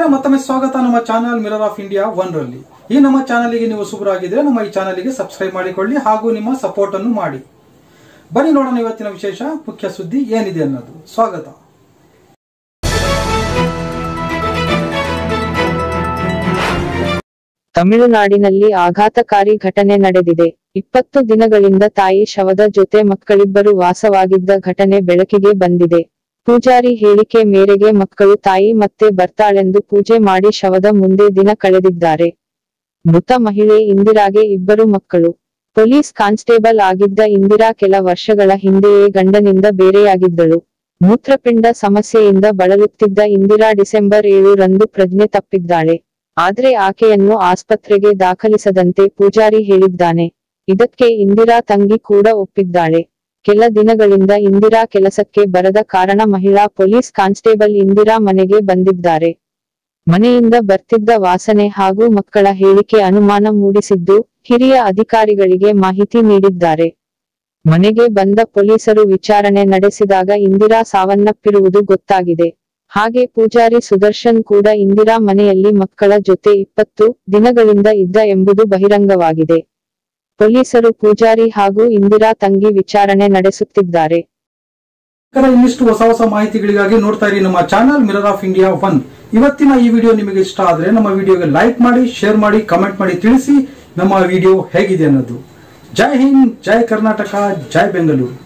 ವೀಕ್ಷಕರೇ ಮತ್ತೊಮ್ಮೆ ಸ್ವಾಗತ ನಮ್ಮ channel Mirror of India One ರಲ್ಲಿ ಈ ನಮ್ಮ ಚಾನಲ್ಗೆ ನೀವು ಸುಬ್ರಾಗಿದ್ರೆ ನಮ್ಮ ಈ ಚಾನಲ್ಗೆ ಸಬ್ಸ್ಕ್ರೈಬ್ ಮಾಡಿಕೊಳ್ಳಿ ಹಾಗೂ ನಿಮ್ಮ ಸಪೋರ್ಟ್ ಅನ್ನು ಮಾಡಿ ಬನ್ನಿ ನೋಡೋಣ ಇವತ್ತಿನ ವಿಶೇಷ ಮುಖ್ಯ ಸುದ್ದಿ ಏನಿದೆ ಅನ್ನೋದು ಸ್ವಾಗತ ತಮಿಳುನಾಡಿನಲ್ಲಿ ಆಘಾತಕಾರಿ ಘಟನೆ ನಡೆದಿದೆ ಇಪ್ಪತ್ತು ದಿನಗಳಿಂದ ತಾಯಿ ಶವದ ಜೊತೆ ಮಕ್ಕಳಿಬ್ಬರು ವಾಸವಾಗಿದ್ದ ಘಟನೆ ಬೆಳಕಿಗೆ ಬಂದಿದೆ ಪೂಜಾರಿ ಹೇಳಿಕೆ ಮೇರೆಗೆ ಮಕ್ಕಳು ತಾಯಿ ಮತ್ತೆ ಬರ್ತಾಳೆಂದು ಪೂಜೆ ಮಾಡಿ ಶವದ ಮುಂದೆ ದಿನ ಕಳೆದಿದ್ದಾರೆ ಮೃತ ಮಹಿಳೆ ಇಂದಿರಾಗೆ ಇಬ್ಬರು ಮಕ್ಕಳು ಪೊಲೀಸ್ ಕಾನ್ಸ್ಟೇಬಲ್ ಆಗಿದ್ದ ಇಂದಿರಾ ಕೆಲ ವರ್ಷಗಳ ಹಿಂದೆಯೇ ಗಂಡನಿಂದ ಬೇರೆಯಾಗಿದ್ದಳು ಮೂತ್ರಪಿಂಡ ಸಮಸ್ಯೆಯಿಂದ ಬಳಲುತ್ತಿದ್ದ ಇಂದಿರಾ ಡಿಸೆಂಬರ್ ಏಳು ರಂದು ಪ್ರಜ್ಞೆ ತಪ್ಪಿದ್ದಾಳೆ ಆದ್ರೆ ಆಕೆಯನ್ನು ಆಸ್ಪತ್ರೆಗೆ ದಾಖಲಿಸದಂತೆ ಪೂಜಾರಿ ಹೇಳಿದ್ದಾನೆ ಇದಕ್ಕೆ ಇಂದಿರಾ ತಂಗಿ ಕೂಡ ಒಪ್ಪಿದ್ದಾಳೆ ಕೆಲ ದಿನಗಳಿಂದ ಇಂದಿರಾ ಕೆಲಸಕ್ಕೆ ಬರದ ಕಾರಣ ಮಹಿಳಾ ಪೊಲೀಸ್ ಕಾನ್ಸ್ಟೇಬಲ್ ಇಂದಿರಾ ಮನೆಗೆ ಬಂದಿದ್ದಾರೆ ಮನೆಯಿಂದ ಬರ್ತಿದ್ದ ವಾಸನೆ ಹಾಗೂ ಮಕ್ಕಳ ಹೇಳಿಕೆ ಅನುಮಾನ ಮೂಡಿಸಿದ್ದು ಹಿರಿಯ ಅಧಿಕಾರಿಗಳಿಗೆ ಮಾಹಿತಿ ನೀಡಿದ್ದಾರೆ ಮನೆಗೆ ಬಂದ ಪೊಲೀಸರು ವಿಚಾರಣೆ ನಡೆಸಿದಾಗ ಇಂದಿರಾ ಸಾವನ್ನಪ್ಪಿರುವುದು ಗೊತ್ತಾಗಿದೆ ಹಾಗೆ ಪೂಜಾರಿ ಸುದರ್ಶನ್ ಕೂಡ ಇಂದಿರಾ ಮನೆಯಲ್ಲಿ ಮಕ್ಕಳ ಜೊತೆ ಇಪ್ಪತ್ತು ದಿನಗಳಿಂದ ಇದ್ದ ಎಂಬುದು ಬಹಿರಂಗವಾಗಿದೆ ಪೊಲೀಸರು ಪೂಜಾರಿ ಹಾಗೂ ಇಂದಿರಾ ತಂಗಿ ವಿಚಾರಣೆ ನಡೆಸುತ್ತಿದ್ದಾರೆ ವೀಕ್ಷಕರೇ, ಇನ್ನಿಷ್ಟು ಹೊಸ ಹೊಸ ಮಾಹಿತಿಗಳಿಗಾಗಿ ನೋಡ್ತಾ ಇರಿ ನಮ್ಮ channel Mirror of India One ಇವತ್ತಿನ ಈ ವಿಡಿಯೋ ನಿಮಗೆ ಇಷ್ಟ ಆದ್ರೆ ನಮ್ಮ ವಿಡಿಯೋಗೆ ಲೈಕ್ ಮಾಡಿ ಶೇರ್ ಮಾಡಿ ಕಮೆಂಟ್ ಮಾಡಿ ತಿಳಿಸಿ ನಮ್ಮ ವಿಡಿಯೋ ಹೇಗಿದೆ ಅನ್ನೋದು ಜೈ ಹಿಂದ್ ಜೈ ಕರ್ನಾಟಕ ಜೈ ಬೆಂಗಳೂರು